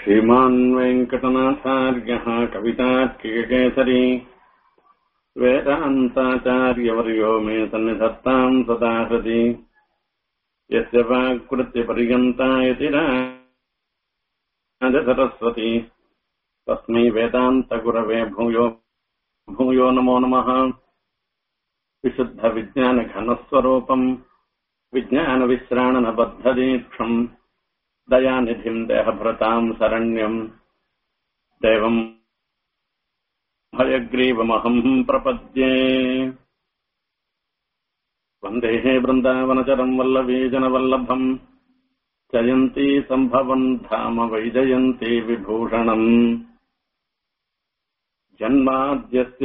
श्रीमान् वेङ्कटनाथार्यः कवितार्किककेसरी वेदान्ताचार्यवर्यो मे सन्निधत्ताम् सदा हृदि यस्य वाक्कृत्यपर्यन्ता इति राजसरस्वती तस्मै वेदान्तगुरवे भूयो भूयो नमो नमः विशुद्धविज्ञानघनस्वरूपम् विज्ञानविश्राणनबद्धदीक्षम् दयानिधिम् देहभृताम् शरण्यम् देवम् भयग्रीवमहम् प्रपद्ये वन्देः वृन्दावनचरम् वल्लवीजनवल्लभम् जयन्ती सम्भवन् धाम वैजयन्ती विभूषणम् जन्माद्यस्य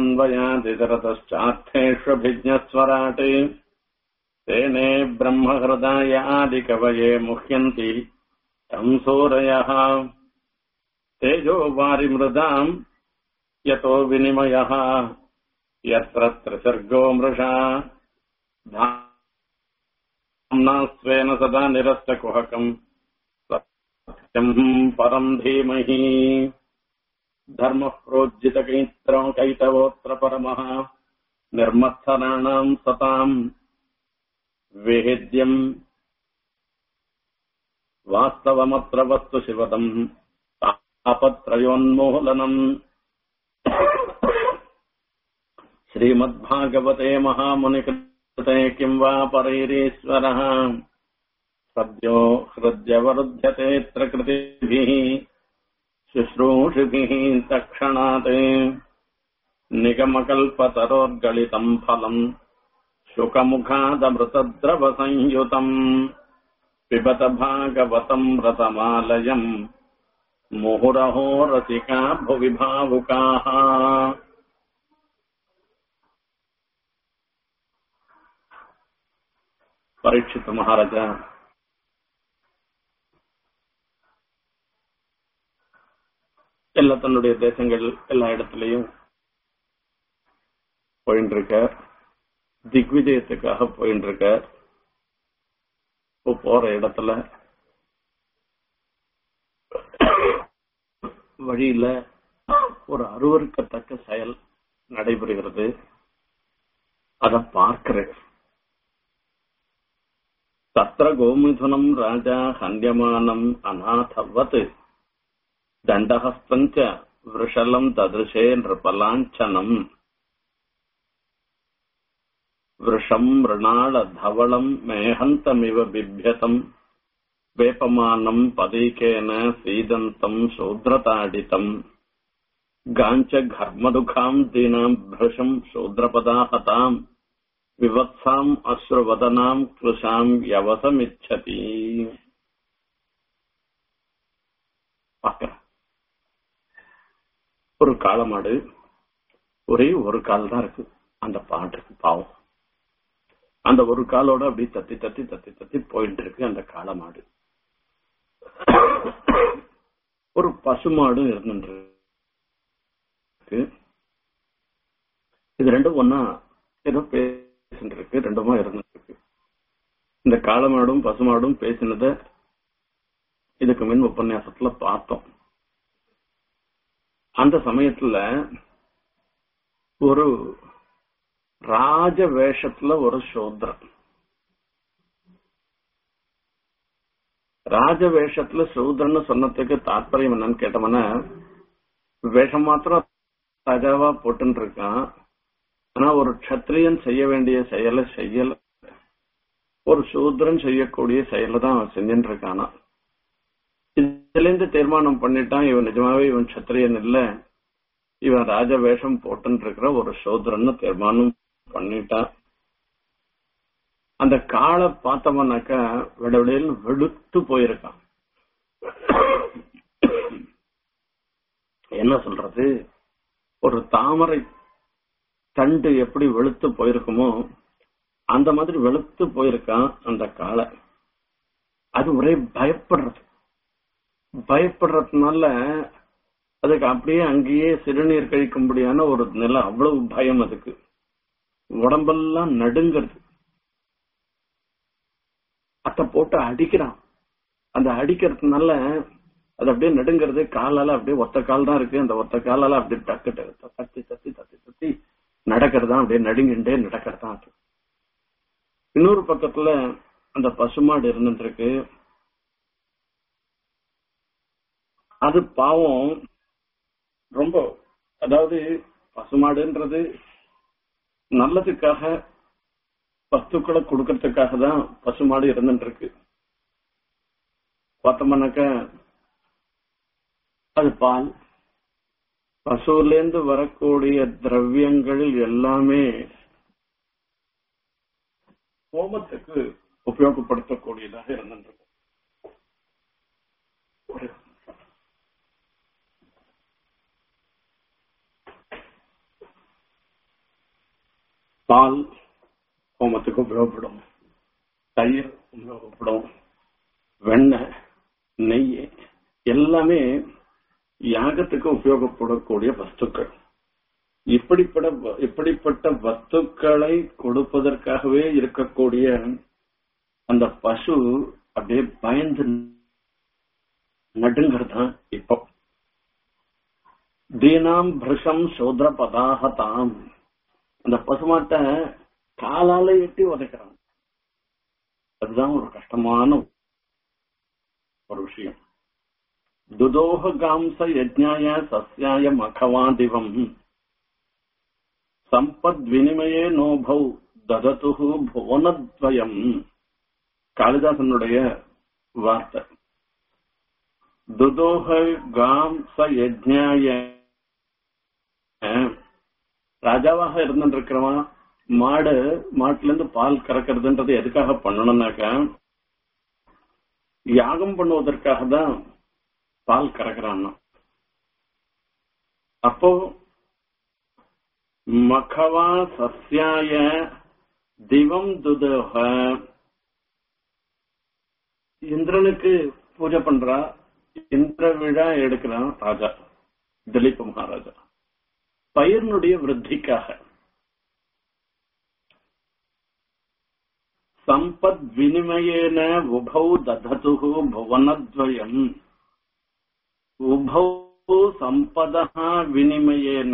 यतोऽन्वयादितरतश्चार्थेष्वभिज्ञस्वराट् तेने ब्रह्महृदाय आदिकवये मुह्यन्ति तम् सूरयः तेजो वारिमृदाम् यतो विनिमयः यत्र त्रिसर्गो मृषा धाम्ना स्वेन सदा निरस्तकुहकम् सत्यम् परम् धीमहि धर्मः प्रोज्जितकैत्रौ कैतवोऽत्र परमः निर्मत्सराणाम् सताम् वेहेद्यम् वास्तवमत्र वस्तु शिवदम् तापत्रयोन्मूलनम् श्रीमद्भागवते महामुनिकृते किम् वा परैरीश्वरः सद्यो हृद्यवरुध्यतेऽत्र कृतिभिः शुश्रूषिभिः तक्षणात् निगमकल्पतरोर्गलितम् फलम् शुकमुखादमृतद्रवसंयुतम् पिबत भागवतम् रतमालयम् मुहुरहो रसिका भुवि भावुकाः பரீட்சித்த மகாராஜா எல்லா தன்னுடைய தேசங்கள் எல்லா இடத்துலயும் போயிட்டு இருக்கார் திக்விஜயத்துக்காக போயிட்டு இருக்கார் இப்போ போற இடத்துல வழியில ஒரு அருவருக்கத்தக்க செயல் நடைபெறுகிறது அத பார்க்கிறேன் தத்திர கோமிதுனம் ராஜா ஹன்யமானம் அநாதவத் தண்டஹஸ்தஞ்ச விருஷலம் ததிருஷே நிருபலாஞ்சனம் वृषम् मृणालधवलम् मेहन्तमिव बिभ्यतम् वेपमानम् पदीकेन सीदन्तम् शूद्रताडितम् गाञ्च घर्मदुःखाम् दीनाम् भृशम् शूद्रपदाहताम् विवत्साम् अश्रुवदनाम् क्लुशाम् यवसमिच्छति ஒரு காளமாடு ஒரே ஒரு கால் தான் இருக்கு அந்த பாட்டுக்கு பாவம் அந்த ஒரு காலோட அப்படியே தத்தி தத்தி தத்தி தத்தி போயிட்டு இருக்கு அந்த காளமாடு ஒரு பசுமாடும் இருந்துருக்கு இது ரெண்டும் ஒன்னா ஏதோ பேசிட்டு இருக்கு ரெண்டுமா இருந்துருக்கு இந்த காளமாடும் பசுமாடும் பேசினத இதுக்கு மின் உபன்யாசத்துல பார்த்தோம் அந்த சமயத்துல ஒரு ராஜ வேஷத்துல ஒரு சூத்ரன் ராஜ வேஷத்துல சூத்ரன்னு சொன்னதுக்கு தாற்பயம் என்னன்னு கேட்டோம்னா வேஷம் மாத்திரம் ராஜாவா போட்டுன்னு இருக்கான் ஆனா ஒரு கத்திரியன் செய்ய வேண்டிய செயலை செய்யல ஒரு சூத்ரன் செய்யக்கூடிய செயலை தான் அவன் செஞ்சுட்டு இருக்கானா இதுல இருந்து தீர்மானம் பண்ணிட்டான் இவன் நிஜமாவே இவன் கத்திரியன் இல்ல இவன் ராஜ வேஷம் போட்டுன்னு இருக்கிற ஒரு சோதரன்னு தீர்மானம் பண்ணிட்டான் அந்த காலை பார்த்தோம்னாக்கா விடவிடையில் வெளுத்து போயிருக்கான் என்ன சொல்றது ஒரு தாமரை தண்டு எப்படி வெளுத்து போயிருக்குமோ அந்த மாதிரி வெளுத்து போயிருக்கான் அந்த காலை அது ஒரே பயப்படுறது பயப்படுறதுனால அதுக்கு அப்படியே அங்கேயே சிறுநீர் கழிக்கும்படியான ஒரு நிலை அவ்வளவு பயம் அதுக்கு உடம்பெல்லாம் நடுங்கிறது அத்தை போட்டு அடிக்கிறான் அந்த அடிக்கிறதுனால அது அப்படியே நடுங்கிறது காலால அப்படியே ஒத்த கால் தான் இருக்கு அந்த ஒத்த காலால அப்படியே டக்கு டக்கு தத்தி தத்தி தத்தி தத்தி நடக்கிறதா அப்படியே நடுங்கிண்டே நடக்கிறதா அது இன்னொரு பக்கத்துல அந்த பசுமாடு இருந்துட்டு இருக்கு அது பாவம் ரொம்ப அதாவது பசுமாடுன்றது நல்லதுக்காக வஸ்துக்களை கொடுக்கறதுக்காக தான் பசுமாடு இருந்துட்டு இருக்கு பார்த்தோம்னாக்க அது பால் பசுலேருந்து வரக்கூடிய திரவியங்கள் எல்லாமே ஹோமத்துக்கு உபயோகப்படுத்தக்கூடியதாக இருந்துட்டு இருக்கு ஒரு பால் ஹோமத்துக்கு உபயோகப்படும் தயிர் உபயோகப்படும் வெண்ணெய் நெய் எல்லாமே யாகத்துக்கு உபயோகப்படக்கூடிய வஸ்துக்கள் இப்படிப்பட்ட இப்படிப்பட்ட வஸ்துக்களை கொடுப்பதற்காகவே இருக்கக்கூடிய அந்த பசு அப்படியே பயந்து நடுங்கிறதான் இப்போ தீனாம் பிருஷம் சோதர பதாகதாம் அந்த பசுமாட்டை காலால எட்டி உதைக்கிறான் அதுதான் ஒரு கஷ்டமான ஒரு விஷயம் துதோக காம்ச யஜ்ஞாய சஸ்யாய மகவாதிவம் சம்பத் வினிமயே நோபௌ ததது புவனத்வயம் காளிதாசனுடைய வார்த்தை துதோக காம்ச யஜ்ஞாய ராஜாவாக இருந்துருக்கிறவன் மாடு மாட்டுல இருந்து பால் கறக்கிறதுன்றது எதுக்காக பண்ணணும்னாக்கா யாகம் பண்ணுவதற்காக தான் பால் கறக்கிறான் அப்போ மகவா சஸ்யாய திவம் துதோக இந்திரனுக்கு பூஜை பண்றா இந்திர விழா எடுக்கிறான் ராஜா திலீப் மகாராஜா பயிர்னுடைய விருத்திக்காக சம்பத் வினிமயேன உபௌ ததது புவனத்வயம் உபௌ சம்பதா வினிமயேன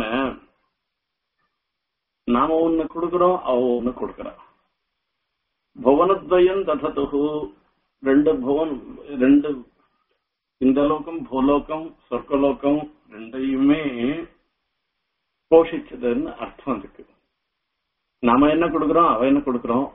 நாம ஒண்ணு கொடுக்கிறோம் அவ ஒண்ணு கொடுக்கறா புவனத்வயம் ததது ரெண்டு புவன் ரெண்டு இந்த லோகம் பூலோகம் சொர்க்கலோகம் ரெண்டையுமே போஷிச்சதுன்னு அர்த்தம் இருக்கு நாம என்ன கொடுக்கிறோம் அவ என்ன கொடுக்கிறோம்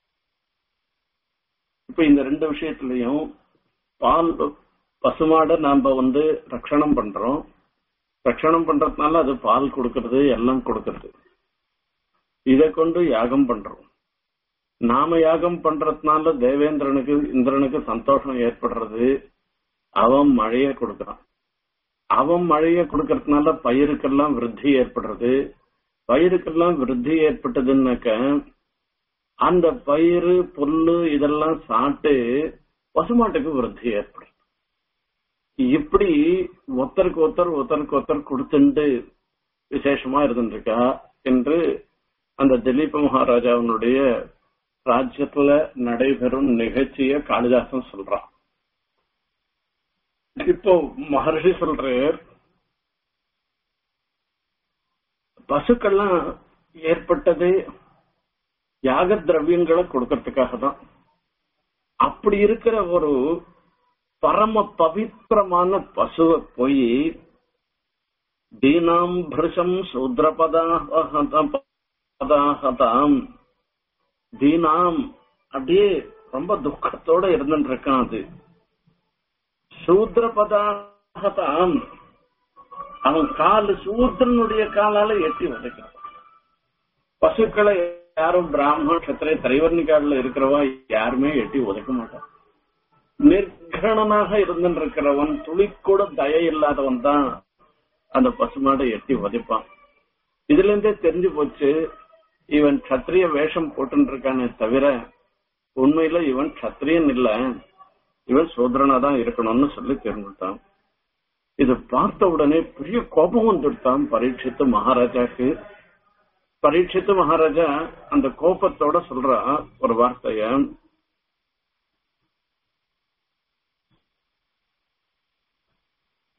இப்ப இந்த ரெண்டு விஷயத்திலையும் பால் பசுமாடை நாம வந்து ரட்சணம் பண்றோம் ரட்சணம் பண்றதுனால அது பால் கொடுக்கறது எல்லாம் கொடுக்கறது இதை கொண்டு யாகம் பண்றோம் நாம யாகம் பண்றதுனால தேவேந்திரனுக்கு இந்திரனுக்கு சந்தோஷம் ஏற்படுறது அவன் மழைய கொடுக்கறான் அவன் மழைய கொடுக்கறதுனால பயிருக்கெல்லாம் விருத்தி ஏற்படுறது பயிருக்கெல்லாம் விருத்தி ஏற்பட்டதுன்னாக்க அந்த பயிறு புல்லு இதெல்லாம் சாப்பிட்டு பசுமாட்டுக்கு விருத்தி ஏற்படும் இப்படி ஒருத்தருக்கு ஒருத்தர் ஒருத்தருக்கு ஒருத்தர் கொடுத்துண்டு விசேஷமா இருந்துருக்கா என்று அந்த திலீப மகாராஜாவினுடைய ராஜ்யத்துல நடைபெறும் நிகழ்ச்சிய காளிதாசன் சொல்றான் இப்போ மகர்ஷி சொல்றார் பசுக்கள்லாம் ஏற்பட்டது யாக திரவியங்களை கொடுக்கறதுக்காக தான் அப்படி இருக்கிற ஒரு பரம பவித்திரமான பசுவை போய் தீனாம் பிருஷம் சூத்ரபதாம் தீனாம் அப்படியே ரொம்ப துக்கத்தோட இருந்துட்டு இருக்கான் அது சூத்ரபதாகதாம் அவன் கால் சூத்ரனுடைய காலால எட்டி உதைக்கிறான் பசுக்களை யாரும் பிராமண கத்திரை திரைவர்ணிக்காடுல இருக்கிறவா யாருமே எட்டி உதைக்க மாட்டான் நிர்கணனாக இருந்திருக்கிறவன் துளி கூட தய இல்லாதவன் தான் அந்த பசுமாடை எட்டி உதைப்பான் இதுல இருந்தே தெரிஞ்சு போச்சு இவன் கத்திரிய வேஷம் போட்டு இருக்கானே தவிர உண்மையில இவன் கத்திரியன் இல்ல இவன் சோதரனா தான் இருக்கணும்னு சொல்லி தெரிஞ்சுட்டான் இது பார்த்த உடனே பெரிய கோபம் வந்துட்டான் பரீட்சித்து மகாராஜாக்கு பரீட்சித்து மகாராஜா அந்த கோபத்தோட சொல்றா ஒரு வார்த்தைய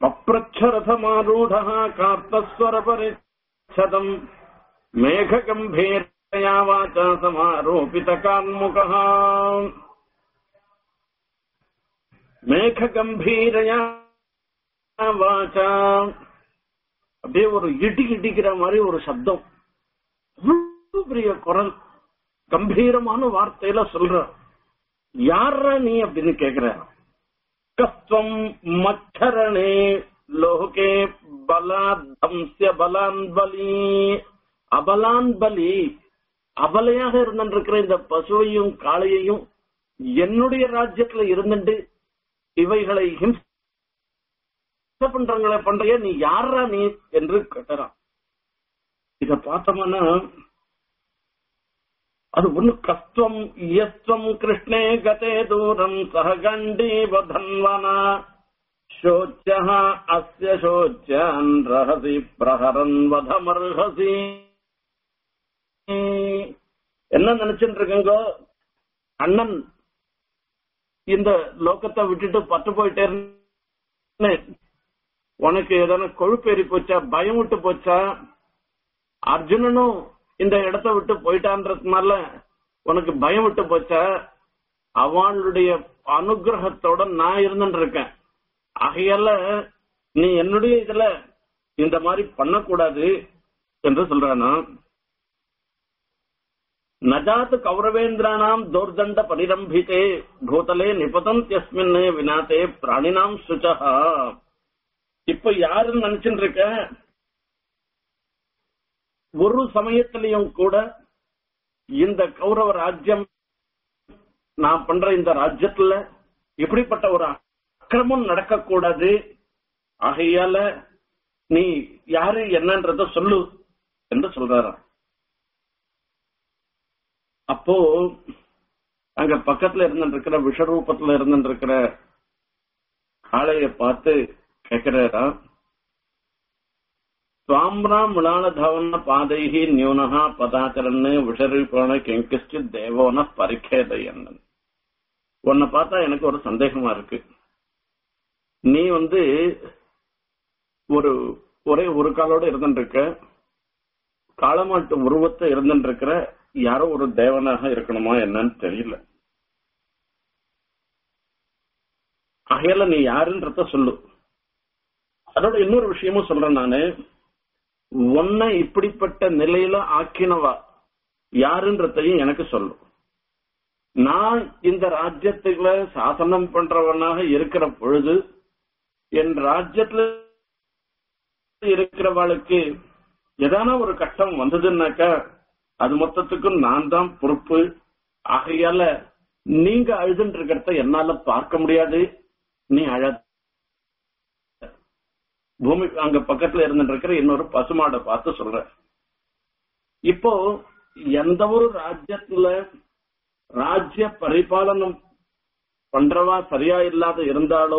பப்ரச்சரதமாரூடः கார்த்தஸ்வரபரிच्छதम् மேககம்பீரயா வாச்சா சமாரோபிதகான்முகः மேககம்பீரயா வாச்சா அப்படியே ஒரு இடி இடிக்கிற மாதிரி ஒரு சப்தம் அவ்வளவு பெரிய குரல் கம்பீரமான வார்த்தையில சொல்ற யார நீ அப்படின்னு கேக்குற கஸ்வம் மச்சரணே லோகே பலாதம்சிய பலான் பலி அபலான் பலி அபலையாக இருந்திருக்கிற இந்த பசுவையும் காளையையும் என்னுடைய ராஜ்யத்துல இருந்துட்டு இவைகளை ஹிம்ச பண்றவங்களை பண்றைய நீ யாரா நீ என்று கேட்டறான் இத பார்த்தோம்னா அது ஒண்ணு கஸ்துவம் இயஸ்துவம் கிருஷ்ணே கதே தூரம் சககண்டீ வதன்வனா शोच्यः अस्य शोच्यान् रहसि பிரஹரன் வதமர்ஹசி என்ன நினைச்சுட்டு இருக்கங்கோ அண்ணன் இந்த லோகத்தை விட்டுட்டு பட்டு போயிட்டேன்னு உனக்கு ஏதான கொழுப்பேறி போச்சா பயம் விட்டு போச்சா அர்ஜுனனும் இந்த இடத்த விட்டு போயிட்டான்றதுனால உனக்கு பயம் விட்டு போச்சா அவளுடைய அனுகிரகத்தோட நான் இருந்துட்டு இருக்கேன் ஆகையால நீ என்னுடைய இதுல இந்த மாதிரி பண்ணக்கூடாது என்று சொல்றானா நஜாத் கௌரவேந்திரானாம் தோர்தண்ட பரிரம்பிதே பூதலே நிபதந்தியஸ்மின் வினாத்தே பிராணினாம் சுச்சகா இப்ப யாருன்னு நினைச்சுட்டு இருக்க ஒரு சமயத்திலையும் கூட இந்த கௌரவ ராஜ்யம் நான் பண்ற இந்த ராஜ்யத்துல எப்படிப்பட்ட ஒரு அக்கிரமம் நடக்கக்கூடாது ஆகையால நீ யாரு என்னன்றத சொல்லு என்று சொல்றாராம் அப்போ அங்க பக்கத்துல இருந்துட்டு விஷரூபத்துல இருந்துட்டு காளைய பார்த்து கேக்குறாரா சுவாம்ரா முலால தவன பாதைகி நியூனகா பதாச்சரன்னு விஷரூபன கெங்கிஷ்டித் தேவோன பரிக்கேதையன் உன்னை பார்த்தா எனக்கு ஒரு சந்தேகமா இருக்கு நீ வந்து ஒரு ஒரே ஒரு காலோட இருந்துருக்க காளமாட்டு உருவத்தை இருந்துருக்கிற யாரோ ஒரு தேவனாக இருக்கணுமா என்னன்னு தெரியல ஆகையால நீ யாருன்றத சொல்லு அதோட இன்னொரு விஷயமும் சொல்றேன் நானு உன்னை இப்படிப்பட்ட நிலையில ஆக்கினவா யாருன்றதையும் எனக்கு சொல்லு நான் இந்த ராஜ்யத்துக்குள்ள சாசனம் பண்றவனாக இருக்கிற பொழுது என் ராஜ்யத்துல இருக்கிறவளுக்கு ஏதான ஒரு கட்டம் வந்ததுன்னாக்கா அது மொத்தத்துக்கும் நான் தான் பொறுப்பு ஆகையால நீங்க அழுதுன்னு இருக்கிறத என்னால பார்க்க முடியாது நீ அழ பூமி அங்க பக்கத்துல இருந்துட்டு இருக்கிற இன்னொரு பசுமாடை பார்த்து சொல்ற இப்போ எந்த ஒரு ராஜ்யத்துல ராஜ்ய பரிபாலனம் பண்றவா சரியா இல்லாத இருந்தாலோ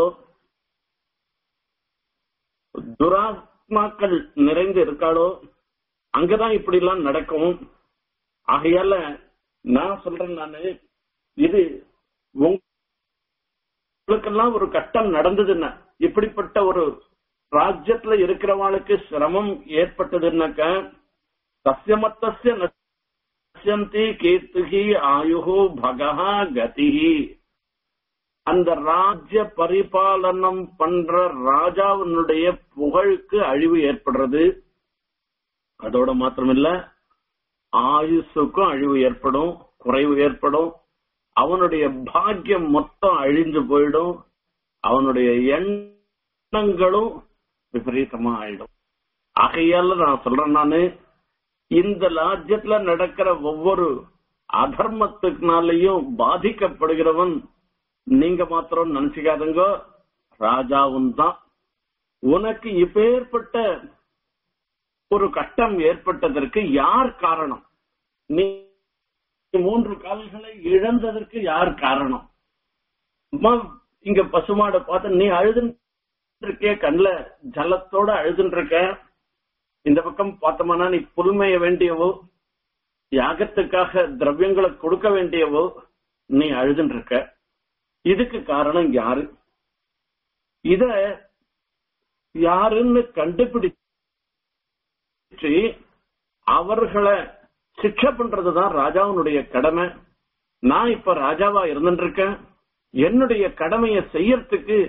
துராத்மாக்கள் நிறைந்து இருக்காளோ அங்கதான் இப்படி எல்லாம் நடக்கும் ஆகையால நான் சொல்றேன் நானு இது உங்களுக்கெல்லாம் ஒரு கட்டம் நடந்ததுன்னா இப்படிப்பட்ட ஒரு ராஜ்யத்துல இருக்கிறவாளுக்கு சிரமம் ஏற்பட்டதுன்னாக்க சசியமத்தசிய நசியந்தி கீர்த்திகி ஆயுகு பகா கதிஹி அந்த ராஜ்ய பரிபாலனம் பண்ற ராஜாவினுடைய புகழுக்கு அழிவு ஏற்படுறது அதோட மாத்திரமில்ல ஆயுசுக்கும் அழிவு ஏற்படும் குறைவு ஏற்படும் அவனுடைய பாக்கியம் மொத்தம் அழிஞ்சு போயிடும் அவனுடைய எண்ணங்களும் விபரீதமா ஆயிடும் ஆகையால நான் சொல்றேன் நானு இந்த ராஜ்யத்துல நடக்கிற ஒவ்வொரு அதர்மத்துக்குனாலையும் பாதிக்கப்படுகிறவன் நீங்க மாத்திரம் நினைச்சுக்காதுங்க ராஜாவும் தான் உனக்கு இப்பேற்பட்ட ஒரு கட்டம் ஏற்பட்டதற்கு யார் காரணம் நீ மூன்று கால்களை இழந்ததற்கு யார் காரணம் அம்மா இங்க பசுமாடை பார்த்து நீ அழுதுன்னு இருக்கே கண்ணுல ஜலத்தோட அழுதுன்னு இருக்க இந்த பக்கம் பார்த்தோம்னா நீ புல்மைய வேண்டியவோ யாகத்துக்காக திரவியங்களை கொடுக்க வேண்டியவோ நீ அழுதுன்னு இருக்க இதுக்கு காரணம் யாரு இத யாருன்னு கண்டுபிடிச்சு அவர்களை சிக்ஷை பண்றதுதான் ராஜாவுனுடைய கடமை நான் இப்ப ராஜாவா இருந்துட்டு இருக்கேன் என்னுடைய கடமையை செய்யறதுக்கு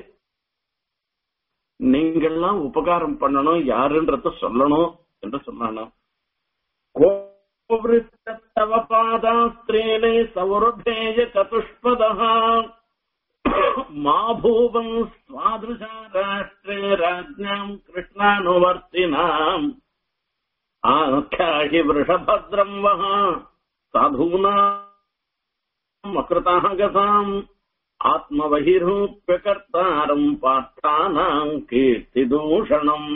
நீங்கள்லாம் உபகாரம் பண்ணணும் யாருன்றத சொல்லணும் என்று சொன்னானாம் கோவிருத்தவ பாதாஸ்திரேனே சௌரபேய சதுஷ்பதா மா பூவம் ஸ்வாதுஷா ராஷ்டிரே ராஜ்ஞாம் கிருஷ்ணானுவர்த்தினாம் ஆख्याहि वृषभद्रम् वः साधूनाम् अकृताः गताम् आत्मबहिरूप्यकर्तारम् पार्थानाम् कीर्तिदूषणम्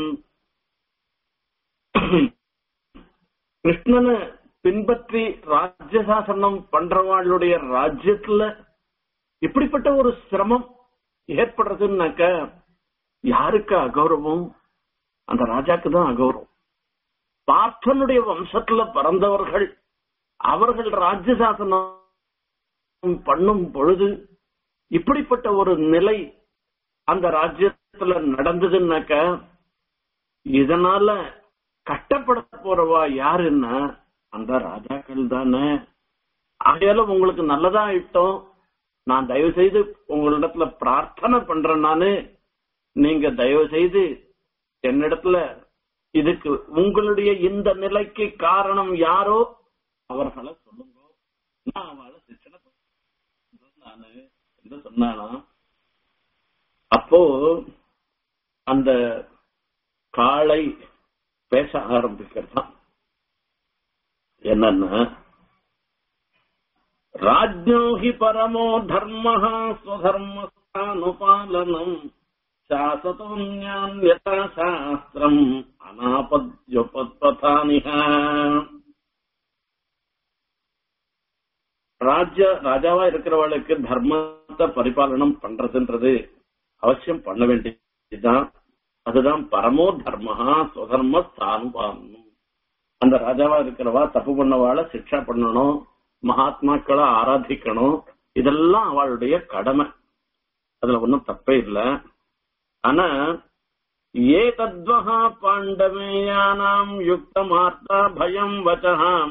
கிருஷ்ணனை பின்பற்றி ராஜ்யசாசனம் பண்றவாளுடைய ராஜ்யத்துல இப்படிப்பட்ட ஒரு சிரமம் ஏற்படுறதுன்னாக்க யாருக்கு அகௌரவம் அந்த ராஜாக்கு தான் அகௌரவம் பார்த்தனுடைய வம்சத்துல பிறந்தவர்கள் அவர்கள் ராஜ்யசாசனம் பண்ணும் பொழுது இப்படிப்பட்ட ஒரு நிலை அந்த ராஜ்யத்துல நடந்ததுன்னாக்க இதனால கஷ்டப்பட போறவா யாருன்னா அந்த ராஜாக்கள் தானே ஆகையால உங்களுக்கு நல்லதா ஆயிட்டோம் நான் தயவு செய்து உங்களிடத்துல பிரார்த்தனை பண்றேன் நானு நீங்க தயவு செய்து என்னிடத்துல இதுக்கு உங்களுடைய இந்த நிலைக்கு காரணம் யாரோ அவர்களை சொல்லுங்க நான் அவளை சிச்சனை நானு என்று சொன்னானா அப்போ அந்த காளை பேச ஆரம்பிக்கிறதான் என்னன்னா ராஜ்யோ ஹி பரமோ தர்ம ஸ்வதர்மஸ்தானுபாலனம் சாசதோன்யான்யதா சாஸ்திரம் அனாபத்யுபத்பதானிஹ ராஜ்ய ராஜாவா இருக்கிறவளுக்கு தர்மத்தை பரிபாலனம் பண்றதுன்றது அவசியம் பண்ண வேண்டியதுதான் அதுதான் பரமோ தர்மஹா சுதர்ம ஸ்தானுபாலனம் அந்த ராஜாவா இருக்கிறவா தப்பு பண்ணவாள சிக்ஷா பண்ணணும் மகாத்மாக்களை ஆராதிக்கணும் இதெல்லாம் அவளுடைய கடமை அதுல ஒன்றும் தப்பே இல்லை ஆனா ஏ தத்வஹா பாண்டவேயானாம் யுக்தமார்த்தா பயம் வச்சஹாம்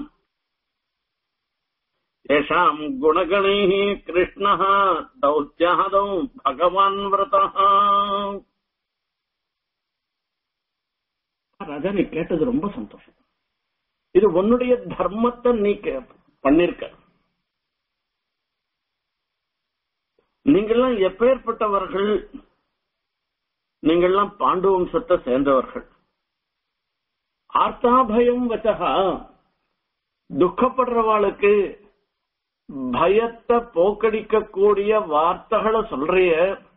येषाम् गुणगणैः कृष्णः दौत्यादौ भगवान् व्रतः ராஜா நீ கேட்டது ரொம்ப சந்தோஷம் இது உன்னுடைய தர்மத்தை நீ கே- பண்ணிருக்க நீங்கெல்லாம் எப்பேற்பட்டவர்கள் நீங்கெல்லாம் பாண்டு வம்சத்தை சேர்ந்தவர்கள் ஆர்த்தாபயம் வச்சகா துக்கப்படுறவாளுக்கு பயத்தை போக்கடிக்கக்கூடிய வார்த்தைகளை சொல்றிய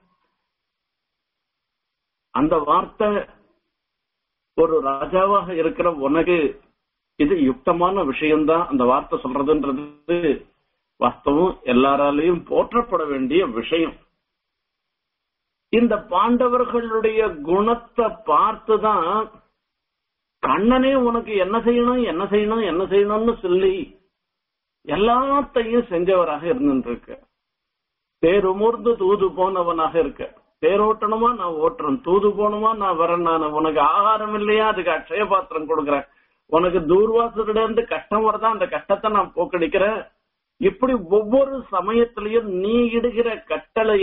அந்த வார்த்தை ஒரு ராஜாவாக இருக்கிற உனக்கு இது யுக்தமான விஷயம்தான் அந்த வார்த்தை சொல்றதுன்றது வாஸ்தவம் எல்லாராலையும் போற்றப்பட வேண்டிய விஷயம் இந்த பாண்டவர்களுடைய குணத்தை பார்த்துதான் கண்ணனே உனக்கு என்ன செய்யணும் என்ன செய்யணும் என்ன செய்யணும்னு சொல்லி எல்லாத்தையும் செஞ்சவராக இருந்துருக்கு தேருமூர்ந்து தூது போனவனாக இருக்க தேரோட்டணுமா நான் ஓட்டுறேன் தூது போகணுமா நான் வரேன் நான் உனக்கு ஆகாரம் இல்லையா அதுக்கு அக்ஷய பாத்திரம் கொடுக்கறேன் உனக்கு தூர்வாசத்துல இருந்து கஷ்டம் வருதா அந்த கஷ்டத்தை நான் போக்கடிக்கிறேன் இப்படி ஒவ்வொரு சமயத்திலையும் நீ இடுகிற கட்டளைய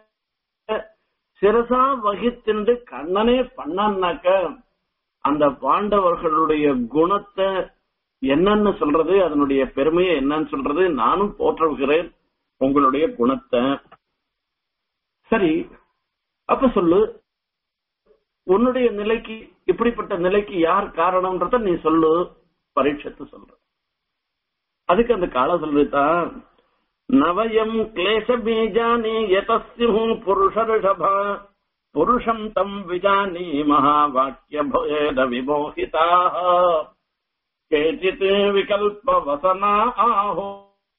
சிரசா வகித்தின்று கண்ணனே பண்ணான்னாக்க அந்த பாண்டவர்களுடைய குணத்தை என்னன்னு சொல்றது அதனுடைய பெருமையை என்னன்னு சொல்றது நானும் போற்றுகிறேன் உங்களுடைய குணத்தை சரி அப்ப சொல்லு உன்னுடைய நிலைக்கு இப்படிப்பட்ட நிலைக்கு யார் காரணம்ன்றத நீ சொல்லு பரீட்சத்து சொல்ற அதுக்கு அந்த கால சொல்லித்தான் நவயம் கிளேச பீஜானி யதஸ்யு புருஷ ரிஷப புருஷம் தம் விஜானி மகாவாக்கிய பேத விமோகிதா கேச்சித் விகல்ப வசனா ஆஹோ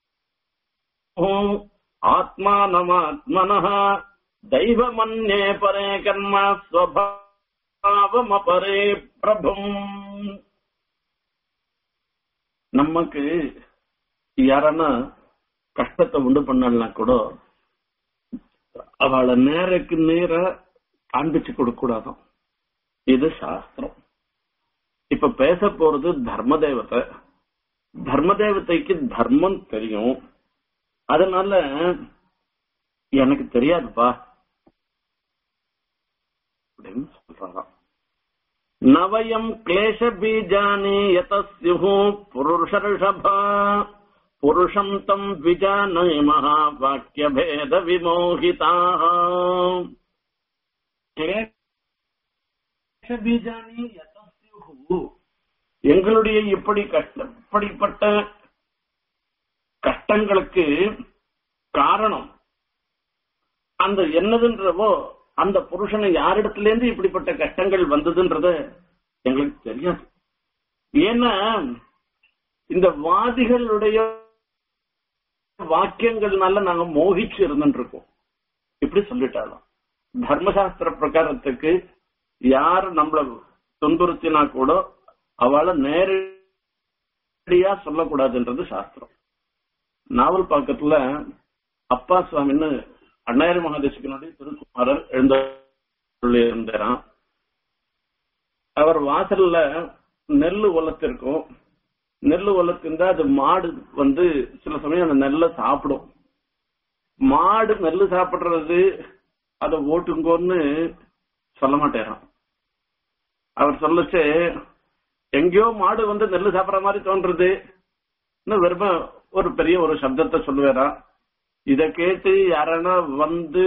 ஆத்மானமாத்மனः दैवमन्ये परे कर्म स्वभावमपरे பிரபும் நமக்கு யாரன்னா கஷ்டத்தை உண்டு பண்ணலனா கூட அவளை நேருக்கு நேர காண்பிச்சு கொடுக்க கூடாதாம் இது சாஸ்திரம் இப்ப பேச போறது தர்ம தேவதை தர்ம தேவதைக்கு தர்மம் தெரியும் அதனால எனக்கு தெரியாதுப்பா அப்படின்னு சொல்றாராம் நவயம் கிளேஷ பீஜானி யதஸ்யு புருஷர்ஷபா புருஷம் தம் விஜானமஹா வாக்கிய பேத விமோகிதா பீஜானி யதஸ்யு எங்களுடைய இப்படி கஷ்ட இப்படிப்பட்ட கஷ்டங்களுக்கு காரணம் அந்த என்னதுன்றவோ அந்த புருஷனை யாரிடத்துல இருந்து இப்படிப்பட்ட கஷ்டங்கள் வந்ததுன்றத எங்களுக்கு தெரியாது ஏன்னா இந்த வாதிகளுடைய வாக்கியங்கள்னால நாங்க மோகிச்சு இருந்துட்டு இருக்கோம் இப்படி சொல்லிட்டாலும் தர்மசாஸ்திர பிரகாரத்துக்கு யார் நம்மள துன்புறுத்தினா கூட அவளை நேரடியா சொல்லக்கூடாதுன்றது சாஸ்திரம் நாவல் பக்கத்துல அப்பா சுவாமின்னு அண்ணாயிரம் மகாதேசிகனுடைய திருக்குமாரர் எழுந்த இருந்தாராம் அவர் வாசல்ல நெல்லு ஒலத்திருக்கும் நெல்லு ஒலத்திருந்தா அது மாடு வந்து சில சமயம் அந்த நெல்லை சாப்பிடும் மாடு நெல்லு சாப்பிடுறது அதை ஓட்டுங்கோன்னு சொல்ல மாட்டேறான் அவர் சொல்லச்சு எங்கேயோ மாடு வந்து நெல்லு சாப்பிடுற மாதிரி தோன்றது இன்னும் வெறும ஒரு பெரிய ஒரு சப்தத்தை சொல்லுவாராம் இத கேட்டு யாரானா வந்து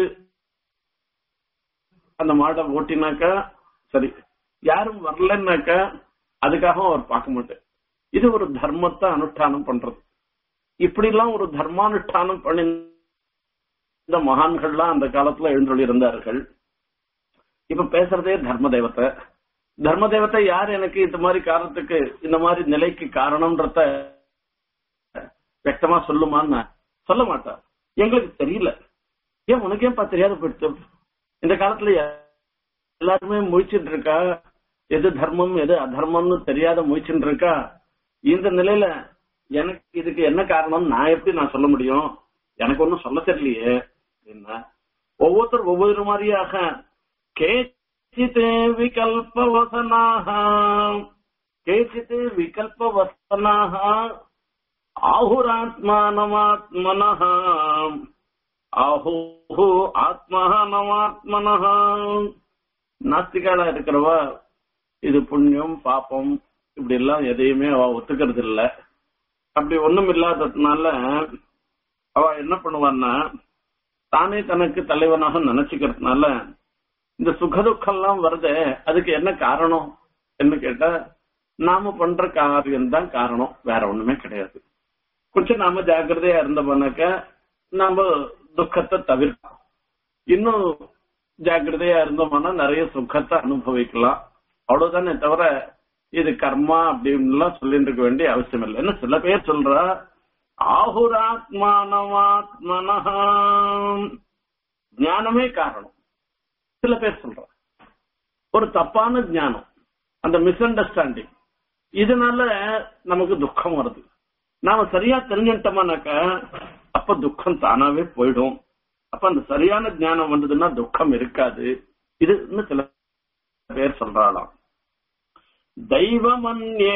அந்த மாடை ஓட்டினாக்கா சரி யாரும் வரலன்னாக்கா அதுக்காக அவர் பார்க்க மாட்டார் இது ஒரு தர்மத்தை அனுஷ்டானம் பண்றது இப்படி எல்லாம் ஒரு தர்மானுஷ்டானம் பண்ணி இந்த மகான்கள்லாம் அந்த காலத்துல எழுந்தொழி இருந்தார்கள் இப்ப பேசுறதே தர்ம தேவத்தை தர்ம தேவத்தை யார் எனக்கு இந்த மாதிரி காரணத்துக்கு இந்த மாதிரி நிலைக்கு காரணம்ன்றத വ്യക്തமா சொல்லுமான்னு சொல்ல மாட்டா எங்களுக்கு தெரியல ஏன் உனக்கு ஏன்பா தெரியாத போயிடுச்சு இந்த காலத்துல எல்லாருமே முழிச்சுட்டு இருக்கா எது தர்மம் எது அதர்மம்னு தெரியாத முழிச்சுட்டு இருக்கா இந்த நிலையில எனக்கு இதுக்கு என்ன காரணம் நான் எப்படி நான் சொல்ல முடியும் எனக்கு ஒன்னும் சொல்ல தெரியலையே என்ன ஒவ்வொருத்தர் ஒவ்வொரு மாதிரியாக கேச்சித்தே விகல்பவசனாக கேச்சித்தே விகல்பவசனாக ஆಹುராத்மானமாத்மனः ஆஹோ ஆத்மஹனமாத்மனः நாஸ்திகால இருக்கிறவா இது புண்ணியம் பாப்பம் இப்படி எல்லாம் எதையுமே அவ ஒத்துக்கிறது இல்ல அப்படி ஒண்ணும் இல்லாததுனால அவ என்ன பண்ணுவான்னா தானே தனக்கு தலைவனாக நினைச்சுக்கிறதுனால இந்த சுகதுக்கம் எல்லாம் வருதே அதுக்கு என்ன காரணம் என்ன கேட்டா நாம பண்ற காரியம் தான் காரணம் வேற ஒண்ணுமே கிடையாது கொஞ்சம் நாம ஜாக்கிரதையா இருந்தோம்னாக்க நாம துக்கத்தை தவிர்க்கலாம் இன்னும் ஜாக்கிரதையா இருந்தோம்னா நிறைய சுகத்தை அனுபவிக்கலாம் அவ்வளவுதானே தவிர இது கர்மா அப்படின்லாம் சொல்லிட்டு இருக்க வேண்டிய அவசியம் இல்லை என்ன சில பேர் சொல்றா ஆகுராத்மானமாத்மனஹா ஞானமே காரணம் சில பேர் சொல்றா ஒரு தப்பான ஞானம் அந்த மிஸ் அண்டர்ஸ்டாண்டிங் இதனால நமக்கு துக்கம் வருது நாம சரியா தெரிஞ்சுட்டோம்னாக்க அப்ப துக்கம் தானாவே போயிடும் அப்ப அந்த சரியான ஞானம் வந்ததுன்னா துக்கம் இருக்காது இது இன்னும் சில பேர் சொல்றாளாம் தெய்வமன்யே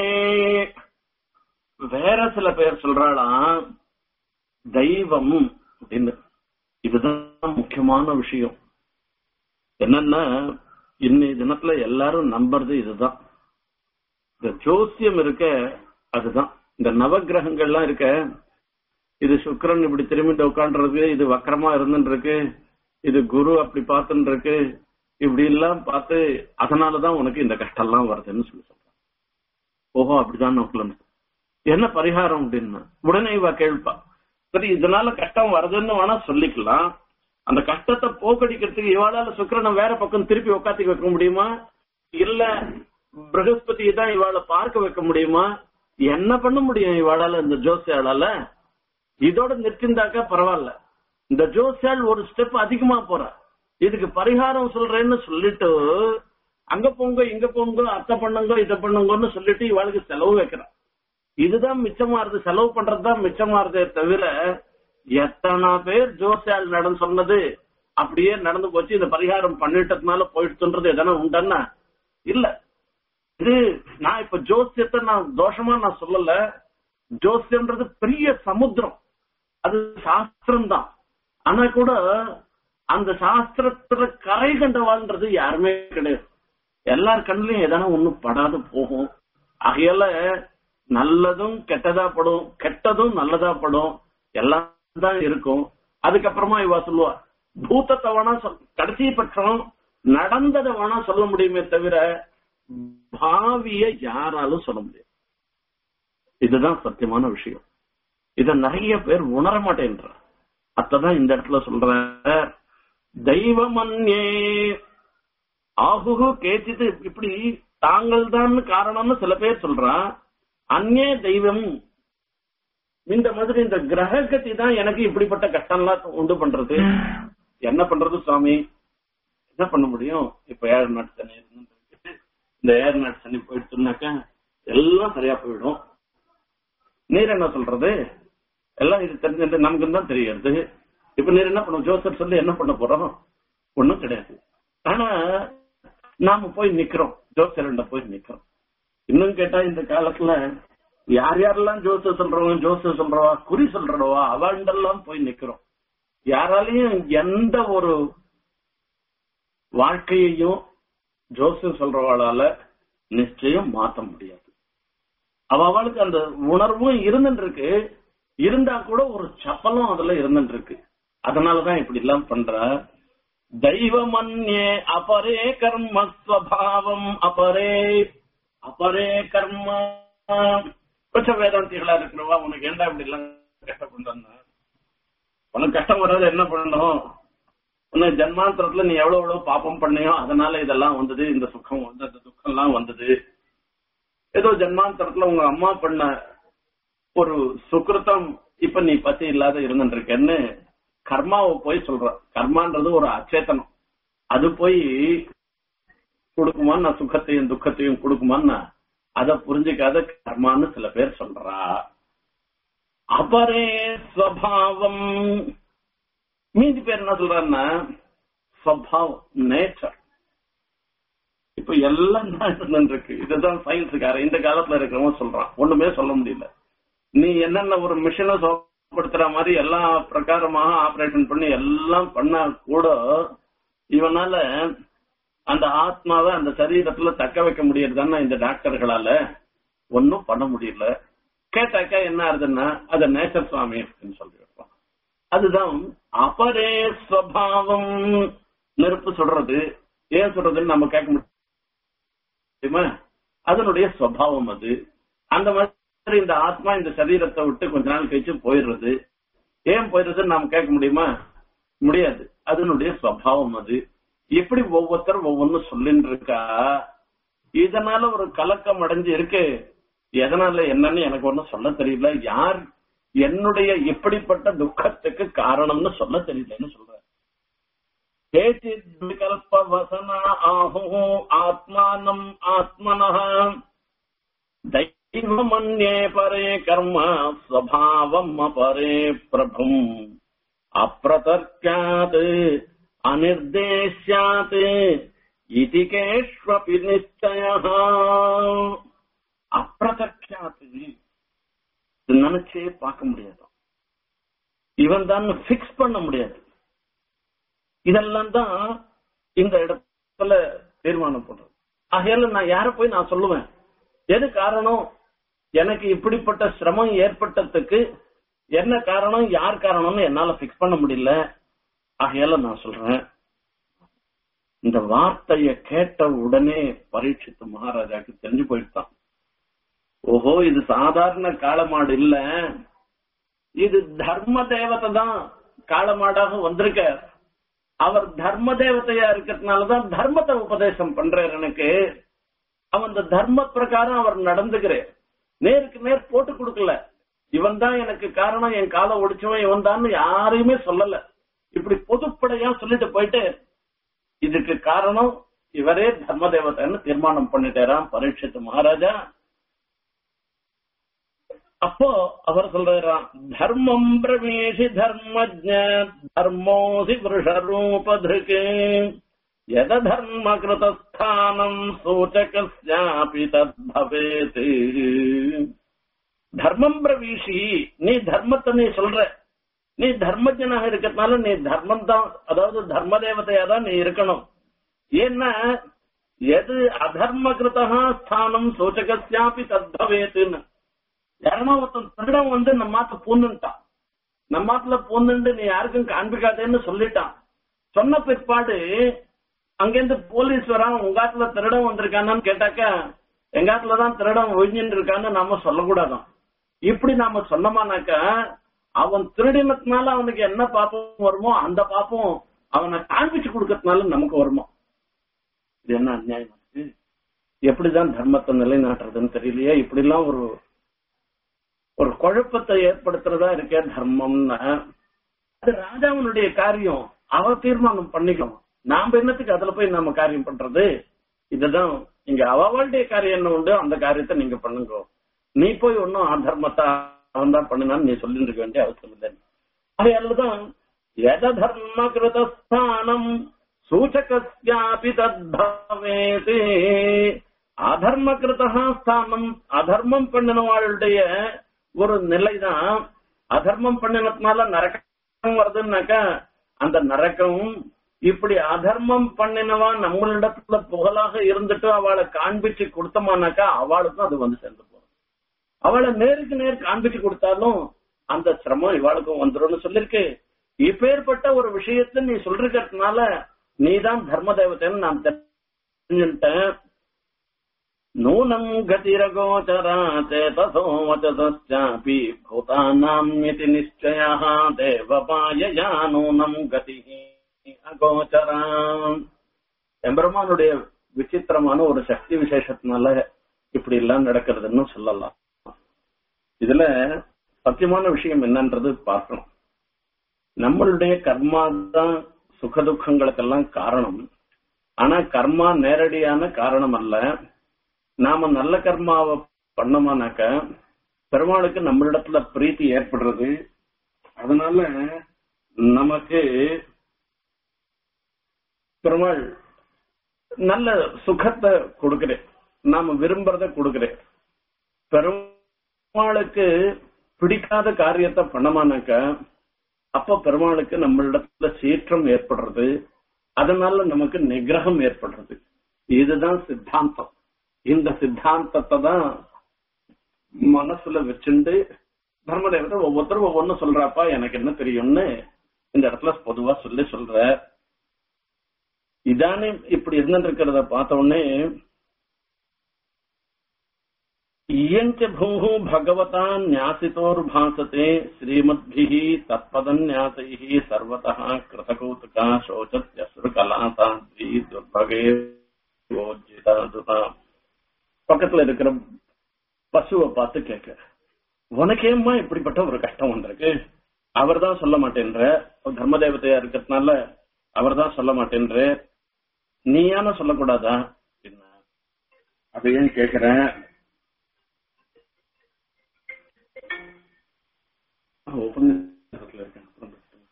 வேற சில பேர் சொல்றாளாம் தெய்வம் அப்படின்னு இதுதான் முக்கியமான விஷயம் என்னன்னா இன்னைய தினத்துல எல்லாரும் நம்புறது இதுதான் இந்த ஜோசியம் இருக்க அதுதான் இந்த நவகிரகங்கள்லாம் இருக்க இது சுக்கரன் இப்படி திரும்பிட்டு உட்காந்துருக்கு இது வக்கரமா இருந்துட்டு இருக்கு இது குரு அப்படி பார்த்துட்டு இருக்கு இப்படி எல்லாம் பார்த்து அதனாலதான் உனக்கு இந்த கஷ்டம் எல்லாம் வருதுன்னு சொல்லி சொல்றான் ஓஹோ அப்படிதான் நோக்கலன்னு என்ன பரிகாரம் அப்படின்னா உடனே இவ கேள்ப்பா சரி இதனால கஷ்டம் வருதுன்னு வேணா சொல்லிக்கலாம் அந்த கஷ்டத்தை போக்கடிக்கிறதுக்கு இவாளால சுக்கரனை வேற பக்கம் திருப்பி உட்காத்தி வைக்க முடியுமா இல்ல பிரகஸ்பதியை தான் இவாளை பார்க்க வைக்க முடியுமா என்ன பண்ண முடியும் இவாளால இந்த ஜோசியாளால இதோட நிற்கிந்தாக்கா பரவாயில்ல இந்த ஜோசியால் ஒரு ஸ்டெப் அதிகமா போற இதுக்கு பரிகாரம் சொல்றேன்னு சொல்லிட்டு அங்க போங்க இங்க போங்க அத்தை பண்ணுங்க இதை பண்ணுங்கன்னு சொல்லிட்டு இவாளுக்கு செலவு வைக்கிறான் இதுதான் மிச்சமாறுது செலவு பண்றதுதான் மிச்சமாறுதே தவிர எத்தனை பேர் ஜோசியால் நடன் சொன்னது அப்படியே நடந்து போச்சு இந்த பரிகாரம் பண்ணிட்டதுனால போயிடுச்சுன்றது எதனா உண்டன்னா இல்ல இது நான் இப்ப ஜோசியத்தை நான் தோஷமா நான் சொல்லல ஜோசியம்ன்றது பெரிய சமுத்திரம் அது சாஸ்திரம் தான் ஆனா கூட அந்த சாஸ்திரத்துல கரை கண்டவாள்ன்றது யாருமே கிடையாது எல்லார் கண்ணுலயும் எதனா ஒண்ணு படாத போகும் ஆகையால நல்லதும் கெட்டதா படும் கெட்டதும் நல்லதா படும் எல்லாம் தான் இருக்கும் அதுக்கப்புறமா இவ சொல்லுவா பூத்தத்தை வேணா சொல் கடைசி பட்சம் நடந்ததை வேணா சொல்ல முடியுமே தவிர பாவிய யாராலும் சொல்ல முடியாது இதுதான் சத்தியமான விஷயம் இத நிறைய பேர் உணர மாட்டேன்ற அத்ததான் இந்த இடத்துல சொல்ற தெய்வமன்யே ஆகுகு கேச்சித்து இப்படி தாங்கள் தான் காரணம்னு சில பேர் சொல்றா அந்நே தெய்வம் இந்த மாதிரி இந்த கிரக கதி தான் எனக்கு இப்படிப்பட்ட கஷ்டம்லாம் உண்டு பண்றது என்ன பண்றது சுவாமி என்ன பண்ண முடியும் இப்ப ஏழு நாட்டு தண்ணி இருக்கு இந்த ஏழு நாட்டு தண்ணி போயிடுச்சுனாக்கா எல்லாம் சரியா போயிடும் நீர் என்ன சொல்றது எல்லாம் இது தெரிஞ்சது நமக்கு தான் தெரியாது இப்ப நீர் என்ன பண்ணும் ஜோசப் சொல்லி என்ன பண்ண போறோம் ஒண்ணும் கிடையாது ஆனா நாம போய் நிக்கிறோம் ஜோசரண்ட போய் நிக்கிறோம் இன்னும் கேட்டா இந்த காலத்துல யார் யாரெல்லாம் ஜோச சொல்றவங்க ஜோச சொல்றவா குறி சொல்றவா அவண்டெல்லாம் போய் நிக்கிறோம் யாராலையும் எந்த ஒரு வாழ்க்கையையும் ஜோசப் சொல்றவாளால நிச்சயம் மாத்த முடியாது அவ அவளுக்கு அந்த உணர்வும் இருந்துட்டு இருக்கு இருந்தா கூட ஒரு சப்பலும் அதுல இருந்துட்டு இருக்கு அதனாலதான் இப்படி எல்லாம் பண்ற தெய்வமன்யே அபரே கர்ம ஸ்வபாவம் அபரே அபரே கர்ம கொஞ்சம் வேதாந்திகளா இருக்கிறவா உனக்கு ஏண்டா இப்படி எல்லாம் கஷ்டப்பட்டு உனக்கு கஷ்டம் வராது என்ன பண்ணணும் உனக்கு ஜன்மாந்திரத்துல நீ எவ்வளவு எவ்வளவு பாப்பம் பண்ணியோ அதனால இதெல்லாம் வந்தது இந்த சுகம் வந்து அந்த துக்கம் எல்லாம் வந்தது ஏதோ ஜன்மாந்தரத்துல உங்க அம்மா பண்ண ஒரு சுக்கிருத்தம் இப்ப நீ பத்தி இல்லாத இருந்துருக்கேன்னு கர்மாவை போய் சொல்ற கர்மான்றது ஒரு அச்சேதனம் அது போய் கொடுக்குமான்னு சுகத்தையும் துக்கத்தையும் கொடுக்குமான்னு அத புரிஞ்சுக்காத கர்மான்னு சில பேர் சொல்றா அபரே ஸ்வபாவம் மீதி பேர் என்ன சொல்றாருன்னா ஸ்வபாவம் நேச்சர் இப்ப எல்லாம் தான் இருக்கு இதுதான் சயின்ஸுக்கார இந்த காலத்துல இருக்கிறவங்க சொல்றான் ஒண்ணுமே சொல்ல முடியல நீ என்னென்ன ஒரு மிஷினை சோப்படுத்துற மாதிரி எல்லா பிரகாரமாக ஆபரேஷன் பண்ணி எல்லாம் பண்ணா கூட இவனால அந்த ஆத்மாவை அந்த சரீரத்துல தக்க வைக்க முடியறதுன்னா இந்த டாக்டர்களால ஒன்னும் பண்ண முடியல கேட்டாக்கா என்ன ஆகுதுன்னா அது நேச்சர் சுவாமி அப்படின்னு சொல்லிடுறோம் அதுதான் அபரே ஸ்வபாவம் நெருப்பு சொல்றது ஏன் சொல்றதுன்னு நம்ம கேட்க முடியுமா அதனுடைய சுவாவம் அது அந்த மாதிரி இந்த ஆத்மா இந்த சரீரத்தை விட்டு கொஞ்ச நாள் கழிச்சு போயிடுறது ஏன் போயிடுறதுன்னு நாம கேட்க முடியுமா முடியாது அதனுடைய சுவாவம் அது எப்படி ஒவ்வொருத்தரும் ஒவ்வொன்னும் சொல்லின்னு இருக்கா இதனால ஒரு கலக்கம் அடைஞ்சு இருக்கு எதனால என்னன்னு எனக்கு ஒண்ணும் சொல்ல தெரியல யார் என்னுடைய இப்படிப்பட்ட துக்கத்துக்கு காரணம்னு சொல்ல தெரியலன்னு சொல்ற கேச்சித் விகல்ப வசன ஆஹோ ஆத்மானம் ஆத்மனः दैवमन्ये परे कर्म स्वभावम् अपरे प्रभुम् अप्रतर्क्यात् अनिर्देश्यात् इति केष्वपि निश्चयः அப்பிரதர்க்கியாத் நினைச்சே பார்க்க முடியாது இவன் தான் பிக்ஸ் பண்ண முடியாது இதெல்லாம் தான் இந்த இடத்துல தீர்மானம் பண்றது ஆகையால நான் யார போய் நான் சொல்லுவேன் எது காரணம் எனக்கு இப்படிப்பட்ட சிரமம் ஏற்பட்டதுக்கு என்ன காரணம் யார் காரணம்னு என்னால பிக்ஸ் பண்ண முடியல ஆகையால நான் சொல்றேன் இந்த வார்த்தைய கேட்ட உடனே பரீட்சித்து மகாராஜாக்கு தெரிஞ்சு போயிட்டான் ஓஹோ இது சாதாரண காளமாடு இல்ல இது தர்ம தேவதை தான் காளமாடாக வந்திருக்க அவர் தர்ம தேவதையா இருக்கிறதுனாலதான் தர்மத்தை உபதேசம் பண்றார் எனக்கு அவன் அந்த தர்ம பிரகாரம் அவர் நடந்துக்கிறேன் நேருக்கு நேர் போட்டு கொடுக்கல இவன் தான் எனக்கு காரணம் என் காலை ஒடிச்சவன் இவன் தான் யாரையுமே சொல்லல இப்படி பொதுப்படையா சொல்லிட்டு போயிட்டு இதுக்கு காரணம் இவரே தர்ம தேவதைன்னு தீர்மானம் பண்ணிட்டாராம் பரீட்சித்து மகாராஜா அப்போ அவர் சொல்றாராம் தர்மம் பிரவேசி தர்மஜ தர்மோசி புருஷரூபதிருக்கு எத தர்ம கிருதஸ்தானம் சூச்சகஸ்யாபி தத்பவேத் தர்மம் பிரவீஷி நீ தர்மத்தை நீ சொல்ற நீ தர்மஜனாக இருக்கிறதுனால நீ தர்மம் தான் அதாவது தர்ம தேவதையா தான் நீ இருக்கணும் ஏன்னா எது அதர்ம கிருதா ஸ்தானம் சூச்சகஸ்யாபி தத்பவேத்துன்னு யாருன்னா ஒருத்தன் திருடம் வந்து நம்ம மாத்த பூந்துட்டான் நம்ம மாத்துல பூந்துண்டு நீ யாருக்கும் காண்பிக்காதேன்னு சொல்லிட்டான் சொன்ன பிற்பாடு அங்கிருந்து போலீஸ் வரான் உங்க ஆத்துல திருடம் வந்திருக்கானு கேட்டாக்கா எங்க ஆத்துல தான் திருடம் ஒழிஞ்சுட்டு இருக்கான்னு நாம சொல்லக்கூடாதான் இப்படி நாம சொன்னோமானாக்கா அவன் திருடினத்தினால அவனுக்கு என்ன பாப்பம் வருமோ அந்த பாப்பம் அவனை காண்பிச்சு கொடுக்கறதுனால நமக்கு வருமோ இது என்ன அநியாயம் இருக்கு எப்படிதான் தர்மத்தை நிலைநாட்டுறதுன்னு தெரியலையே இப்படி எல்லாம் ஒரு ஒரு குழப்பத்தை ஏற்படுத்துறதா இருக்கே தர்மம்னா அது ராஜாவினுடைய காரியம் அவ தீர்மானம் பண்ணிக்கணும் நாம என்னத்துக்கு அதுல போய் நாம காரியம் பண்றது இதுதான் இங்க அவளுடைய காரியம் என்ன உண்டு அந்த காரியத்தை நீங்க பண்ணுங்க நீ போய் ஒன்னும் அதர்மத்தை அவன் தான் பண்ணினான்னு நீ சொல்லிட்டு இருக்க வேண்டிய அவசியம் இல்லை அதையல்லதான் எத தர்ம கிருதஸ்தானம் சூச்சகஸ்யாபி தத்பவேதே அதர்ம கிருதா ஸ்தானம் அதர்மம் பண்ணினவாளுடைய ஒரு நிலைதான் அதர்மம் பண்ணினதுனால நரக்கம் வருதுன்னாக்கா அந்த நரக்கம் இப்படி அதர்மம் பண்ணினவா நம்மளிடத்துல புகழாக இருந்துட்டு அவளை காண்பிச்சு கொடுத்தோமானாக்கா அவளுக்கும் அது வந்து சேர்ந்து போகும் அவளை நேருக்கு நேர் காண்பிச்சு கொடுத்தாலும் அந்த சிரமம் இவாளுக்கும் வந்துரும்னு சொல்லிருக்கு இப்பேற்பட்ட ஒரு விஷயத்த நீ சொல்றதுனால நீதான் தர்ம தேவதைன்னு நான் தெரிஞ்சுட்டேன் நூனம் கதிரகோச்சரா சேதசோ வச்சசாபி பூதானாம்யதி நிச்சய தேவபாயயா நூனம் கதி அகோச்சரா எம்பெருமானுடைய விசித்திரமான ஒரு சக்தி விசேஷத்தினால இப்படி எல்லாம் நடக்கிறதுன்னு சொல்லலாம் இதுல சத்தியமான விஷயம் என்னன்றது பார்க்கணும் நம்மளுடைய கர்மா தான் சுக துக்கங்களுக்கெல்லாம் காரணம் ஆனா கர்மா நேரடியான காரணம் அல்ல நாம நல்ல கர்மாவை பண்ணோமானாக்க பெருமாளுக்கு நம்மளிடத்துல பிரீத்தி ஏற்படுறது அதனால நமக்கு பெருமாள் நல்ல சுகத்தை கொடுக்கிறேன் நாம விரும்புறத கொடுக்கிறேன் பெருமாளுக்கு பிடிக்காத காரியத்தை பண்ணமானாக்க அப்ப பெருமாளுக்கு நம்மளிடத்துல சீற்றம் ஏற்படுறது அதனால நமக்கு நிகிரகம் ஏற்படுறது இதுதான் சித்தாந்தம் இந்த சித்தாந்தத்தை தான் மனசுல வச்சுண்டு தர்மதேவத்தை ஒவ்வொருத்தரும் ஒவ்வொன்னு சொல்றாப்பா எனக்கு என்ன தெரியும்னு இந்த இடத்துல பொதுவா சொல்லி சொல்ற இதானே இப்படி இருந்துருக்கிறத பார்த்த உடனே இயஞ்ச பூஹு பகவதா ஞாசிதோர்பாசத்தே ஸ்ரீமத்பிः தத்பதன்யாசைः சர்வதः கிருதகௌதுகா சோச்சத்யசுரு கலாசாத்ரி துர்பகே ஓஜிதாதுதா பக்கத்துல இருக்கிற பசுவை பார்த்து கேட்க உனக்கேம்மா இப்படிப்பட்ட ஒரு கஷ்டம் வந்திருக்கு அவர் தான் சொல்ல மாட்டேன்ற தர்ம தேவதையா இருக்கிறதுனால அவர் தான் சொல்ல மாட்டேன்ற நீயான சொல்லக்கூடாதா என்ன அது ஏன் கேக்குறேன் உபநிஷத்துல இருக்கேன் அப்புறம் பேசுறேன்.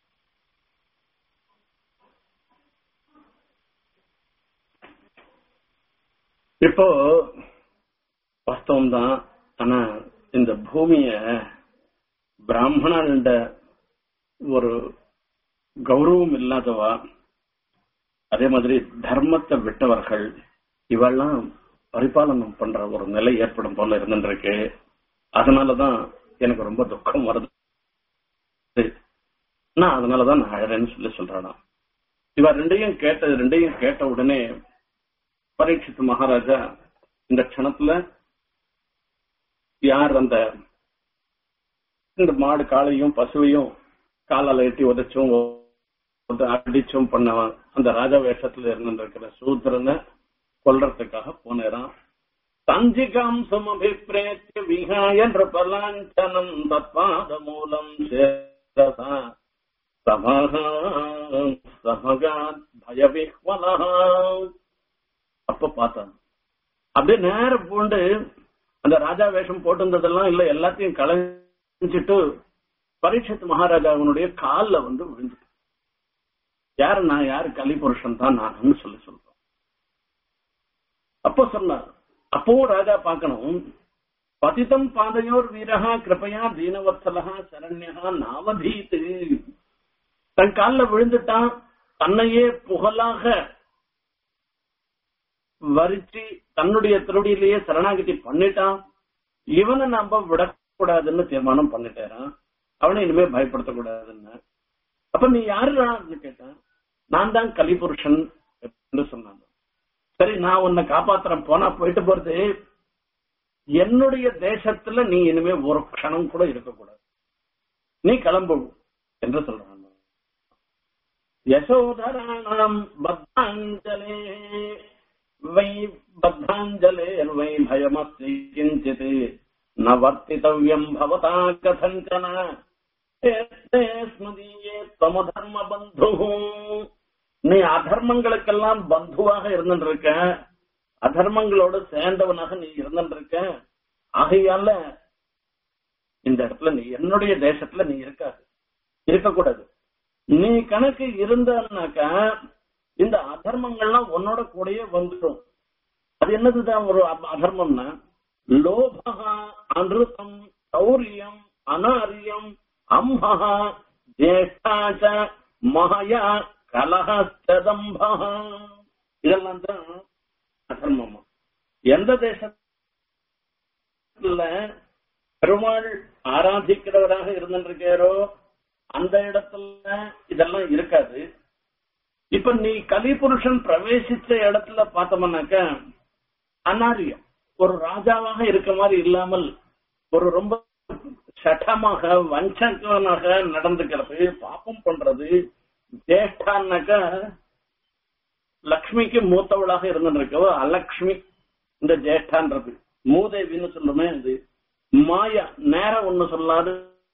இப்போ வாஸ்தவம் தான் ஆனா இந்த பூமிய பிராமணன்ட ஒரு கௌரவம் இல்லாதவா அதே மாதிரி தர்மத்தை விட்டவர்கள் இவெல்லாம் பரிபாலனம் பண்ற ஒரு நிலை ஏற்படும் போல இருந்துருக்கு அதனாலதான் எனக்கு ரொம்ப துக்கம் வருது நான் அதனாலதான் நான் அழறேன்னு சொல்லி சொல்றானா இவ ரெண்டையும் கேட்ட ரெண்டையும் கேட்ட உடனே பரீட்சித் மகாராஜா இந்த க்ஷணத்துல யார் அந்த இந்த மாடு காளையும் பசுவையும் காலால எட்டி உதைச்சும் உத- அடிச்சும் பண்ணவன் அந்த ராஜா வேஷத்துல இருந்திருக்கிற சூத்திரனை கொல்றதுக்காக போனேரான் தஞ்சிகாம் சமபிப்ரேத்திய விகாய நிருபலாஞ்சனம் தத்பாத மூலம் சேரசா சமகா சமகாத் பயவிஹ்வலா அப்ப பார்த்தான் அப்படியே நேரம் பூண்டு அந்த ராஜா வேஷம் போட்டிருந்ததெல்லாம் இல்ல எல்லாத்தையும் களைஞ்சிட்டு பரீட்சித் மகாராஜாவினுடைய கால்ல வந்து விழுந்து யாரு நான் யாரு கலி புருஷன் தான் நான் சொல்லி சொல்றோம் அப்போ சொன்னார் அப்பவும் ராஜா பார்க்கணும் பதிதம் பாதையோர் வீரகா கிருபையா தீனவத்சலகா சரண்யா நாவதீத்து தன் காலில் விழுந்துட்டான் தன்னையே புகழாக வரிச்சு தன்னுடைய திருடியிலேயே சரணாகதி பண்ணிட்டான் இவனை நாம விடக்கூடாதுன்னு தீர்மானம் பண்ணிட்டேறான் அவனை இனிமே பயப்படுத்தக்கூடாதுன்னு அப்ப நீ யாருன்னு கேட்டான் நான் தான் கலிபுருஷன் என்று சொன்னான் சரி நான் உன்னை காப்பாத்துறேன் போனா போயிட்டு போறது என்னுடைய தேசத்துல நீ இனிமே ஒரு க்ஷணம் கூட இருக்கக்கூடாது நீ கிளம்பு என்று சொல்றான் யசோதராணாம் பத்தாஞ்சலே வை பத்தாஞ்சலே வை பயமஸ்தி கிஞ்சித் ந வர்த்தித்தவ்யம் பவதா கதஞ்சன ஸ்மதியே தமதர்ம பந்து நீ அதர்மங்களுக்கெல்லாம் பந்துவாக இருந்துருக்க அதர்மங்களோடு சேர்ந்தவனாக நீ இருந்துருக்க ஆகையால இந்த இடத்துல நீ என்னுடைய தேசத்துல நீ இருக்காது இருக்கக்கூடாது நீ கணக்கு இருந்தான்னாக்கா இந்த அதர்மங்கள்லாம் உன்னோட கூடயே வந்துடும் அது என்னதுதான் ஒரு அதர்மம்னா லோபகா அனிருத்தம் சௌரியம் அனாரியம் அம்பகா ஜேஷ்டாச்ச மகயா கலகஸ்தம்பா இதெல்லாம் தான் அதர்மமா எந்த தேசத்துல பெருமாள் ஆராதிக்கிறவராக இருந்திருக்காரோ அந்த இடத்துல இதெல்லாம் இருக்காது இப்ப நீ கலிபுருஷன் பிரவேசிச்ச இடத்துல பார்த்தோம்னாக்க அனாரியம் ஒரு ராஜாவாக இருக்க மாதிரி இல்லாமல் ஒரு ரொம்ப சட்டமாக வஞ்சகனாக நடந்துக்கிறது பாப்பம் பண்றது ஜேஷ்டான்னாக்க லக்ஷ்மிக்கு மூத்தவளாக இருந்திருக்கவோ அலக்ஷ்மி இந்த ஜேஷ்டான்றது மூதேவின்னு சொல்லுமே அது மாயா நேரம் ஒண்ணு சொல்லாது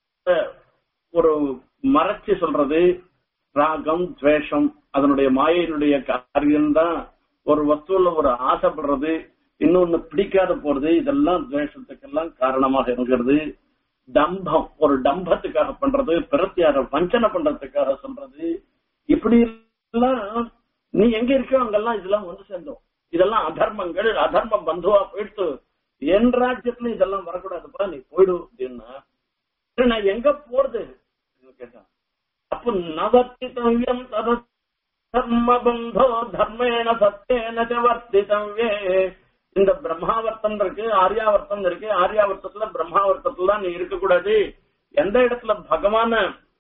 ஒரு மறைச்சு சொல்றது ராகம் துவேஷம் அதனுடைய மாயினுடைய காரியம்தான் ஒரு வஸ்துல ஒரு ஆசைப்படுறது இன்னொன்னு பிடிக்காத போறது இதெல்லாம் துவேஷத்துக்கெல்லாம் காரணமாக இருக்கிறது டம்பம் ஒரு டம்பத்துக்காக பண்றது பிரத்தியார வஞ்சனை பண்றதுக்காக சொல்றது இப்படி எல்லாம் நீ எங்க இருக்கோ அங்கெல்லாம் இதெல்லாம் வந்து சேர்ந்தோம் இதெல்லாம் அதர்மங்கள் அதர்ம பந்துவா போயிடுத்து என் ராஜ்யத்துல இதெல்லாம் வரக்கூடாதுப்பா நீ போயிடு அப்படின்னா நான் எங்க போறது கேட்டான் அப்ப நவர்த்தித்தவ்யம் தத தர்ம பந்தோ தர்மேன சத்தேன வர்த்தித்தவ்யே இந்த பிரம்மாவர்த்தம் இருக்கு ஆரியாவர்த்தம் இருக்கு ஆரியாவர்த்தத்துல பிரம்மாவர்த்தத்துல நீ இருக்கக்கூடாது எந்த இடத்துல பகவான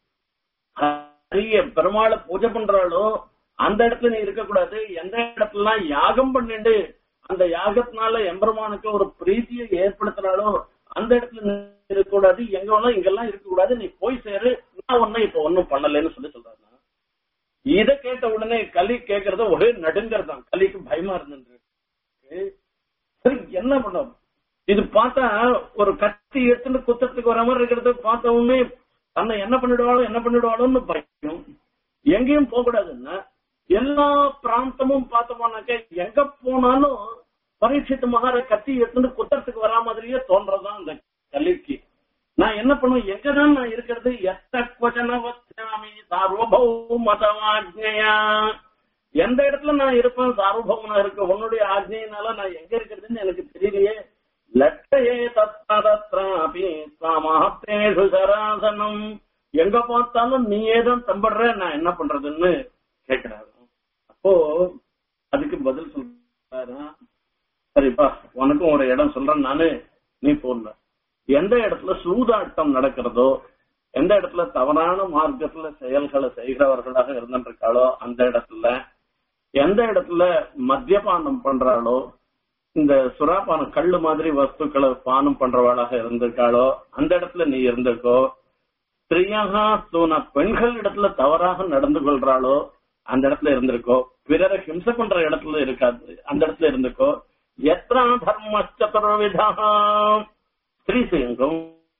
ஹரிய பெருமாளை பூஜை பண்றாளோ அந்த இடத்துல நீ இருக்கக்கூடாது எந்த இடத்துல யாகம் பண்ணிட்டு அந்த யாகத்தினால எம்பெருமானுக்கு ஒரு பிரீத்தியை ஏற்படுத்துறாளோ அந்த இடத்துல நீ இருக்கக்கூடாது எங்க வேணா இங்கெல்லாம் இருக்கக்கூடாது நீ போய் சேரு நான் ஒன்னும் இப்ப ஒன்னும் பண்ணலன்னு சொல்லி சொல்றாரு இத கேட்ட உடனே கலி கேக்குறது ஒரே நடுங்கறதான் கலிக்கு பயமா இருந்துருக்கு சரி என்ன பண்ணும் இது பார்த்தா ஒரு கத்தி எடுத்துட்டு குத்தத்துக்கு வர மாதிரி இருக்கிறது பார்த்த உடனே தன்னை என்ன பண்ணிடுவாளோ என்ன பண்ணிடுவாளோன்னு பயம் எங்கேயும் போக கூடாதுன்னா எல்லா பிராந்தமும் பார்த்தோம்னாக்க எங்க போனாலும் பரீட்சித்து மகார கத்தி எடுத்துட்டு குத்தத்துக்கு வரா மாதிரியே தோன்றதான் அந்த கலிக்கு நான் என்ன பண்ணுவேன் எங்கதான் நான் இருக்கிறது எத்த கொச்சனவச்சாமி சார்வபௌமதமாஜ்ஞயா எந்த இடத்துல நான் இருப்பேன் சார்வபௌமனா இருக்க உன்னுடைய ஆஜ்ஞையினால நான் எங்க இருக்கிறதுன்னு எனக்கு தெரியலையே லட்சயே தத்தரத்ராபி சாமஹத்தேஷு சராசனம் எங்க பார்த்தாலும் நீயே தான் தம்படுற நான் என்ன பண்றதுன்னு கேட்கிறாரு அப்போ அதுக்கு பதில் சொல்றாரு சரிப்பா உனக்கும் ஒரு இடம் சொல்றேன் நானு நீ போடல எந்த இடத்துல சூதாட்டம் நடக்கிறதோ எந்த இடத்துல தவறான மார்க்கத்துல செயல்களை செய்கிறவர்களாக இருந்திருக்காளோ அந்த இடத்துல எந்த இடத்துல மத்தியபானம் பண்றாளோ இந்த சுறாபானம் கல்லு மாதிரி வஸ்துக்களை பானம் பண்றவாளாக இருந்திருக்காளோ அந்த இடத்துல நீ இருந்திருக்கோ ஸ்திரீயாக தூண பெண்கள் இடத்துல தவறாக நடந்து கொள்றாளோ அந்த இடத்துல இருந்திருக்கோ பிறரை ஹிம்சை பண்ற இடத்துல இருக்காது அந்த இடத்துல இருந்திருக்கோ எத்தனை தர்மச்சதுர்விதா ஸ்திரீ செய்யுங்கும்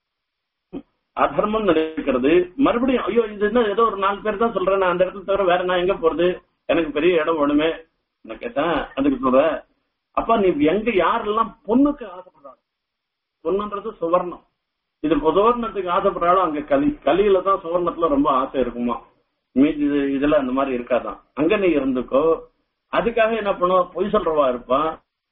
அதர்மம் நினைக்கிறது மறுபடியும் ஐயோ இது என்ன ஏதோ ஒரு நாலு பேர் தான் சொல்றேன் நான் அந்த இடத்துல தவிர வேற நான் எங்க போறது எனக்கு பெரிய இடம் வேணுமே நான் கேட்டேன் அதுக்கு சொல்ற அப்ப நீ எங்க யாரெல்லாம் பொண்ணுக்கு ஆசைப்படுறாங்க பொண்ணுன்றது சுவர்ணம் இது சுவர்ணத்துக்கு ஆசைப்படுறாலும் அங்க களி களியில தான் சுவர்ணத்துல ரொம்ப ஆசை இருக்குமா மீதி இது- இதுல அந்த மாதிரி இருக்காதான் அங்க நீ இருந்துக்கோ அதுக்காக என்ன பண்ணுவா பொய் சொல்றவா இருப்பான்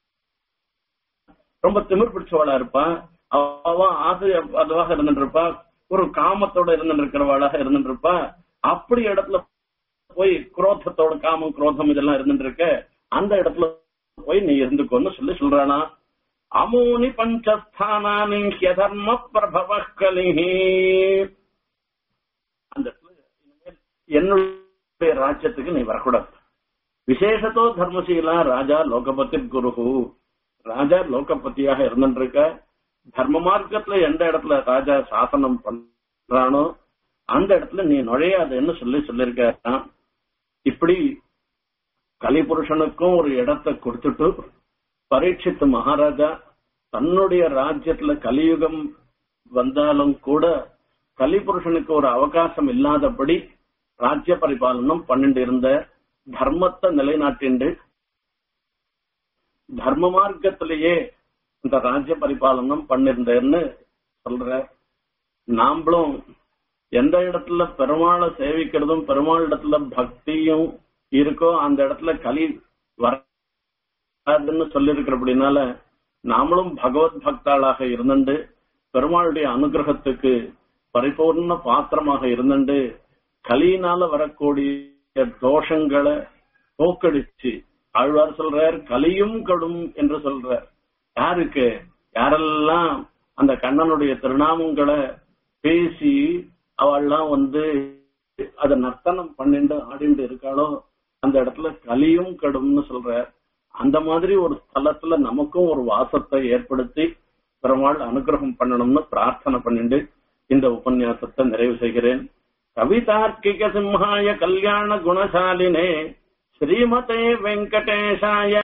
ரொம்ப திமிர் பிடிச்சவளா இருப்பான் அவன் ஆசை அதுவாக இருந்துட்டு இருப்பா ஒரு காமத்தோட இருந்துட்டு இருக்கிறவாளாக இருந்துட்டு இருப்பா அப்படி இடத்துல போய் குரோதத்தோட காமம் குரோதம் இதெல்லாம் இருந்துட்டு இருக்க அந்த இடத்துல போய் நீ இருந்துக்கோன்னு சொல்லி சொல்றானா அமூனி பஞ்சஸ்தானானி ஹியதர்ம பிரபவ கலிஹி அந்த இடத்துல இனிமேல் என்னுடைய ராஜ்யத்துக்கு நீ வரக்கூடாது விசேஷத்தோ தர்மசீலா ராஜா லோகபதி குருஹு ராஜா லோகபதியாக இருந்துருக்க தர்ம மார்க்கத்துல எந்த இடத்துல ராஜா சாசனம் பண்றானோ அந்த இடத்துல நீ நுழையாதுன்னு சொல்லி சொல்லியிருக்க இப்படி கலிபுருஷனுக்கும் ஒரு இடத்தை கொடுத்துட்டு பரீட்சித்து மகாராஜா தன்னுடைய ராஜ்யத்துல கலியுகம் வந்தாலும் கூட கலிபுருஷனுக்கு ஒரு அவகாசம் இல்லாதபடி ராஜ்ய பரிபாலனம் பண்ணிட்டு இருந்த தர்மத்தை நிலைநாட்டிண்டு தர்ம மார்க்கத்திலேயே இந்த ராஜ்ய பரிபாலனம் பண்ணிருந்தேன்னு சொல்ற நாமளும் எந்த இடத்துல பெருமாளை சேவிக்கிறதும் பெருமாள் இடத்துல பக்தியும் இருக்கோ அந்த இடத்துல கலி வராதுன்னு சொல்லியிருக்கிறபடினால நாமளும் பகவத் பக்தாளாக இருந்துண்டு பெருமாளுடைய அனுகிரகத்துக்கு பரிபூர்ண பாத்திரமாக இருந்துண்டு கலியினால வரக்கூடிய தோஷங்களை போக்கடிச்சு ஆழ்வார் சொல்றார் கலியும் கடும் என்று சொல்றார் யாருக்கு யாரெல்லாம் அந்த கண்ணனுடைய திருநாமங்களை பேசி அவள்லாம் வந்து அத நர்த்தனம் பண்ணிண்டு ஆடிண்டு இருக்காளோ அந்த இடத்துல கலியும் கடும்னு சொல்ற அந்த மாதிரி ஒரு ஸ்தலத்துல நமக்கும் ஒரு வாசத்தை ஏற்படுத்தி பெருமாள் அனுகிரகம் பண்ணணும்னு பிரார்த்தனை பண்ணிட்டு இந்த உபன்யாசத்தை நிறைவு செய்கிறேன் கவிதார்க்கிக சிம்ஹாய கல்யாண குணசாலினே ஸ்ரீமதே வெங்கடேஷாய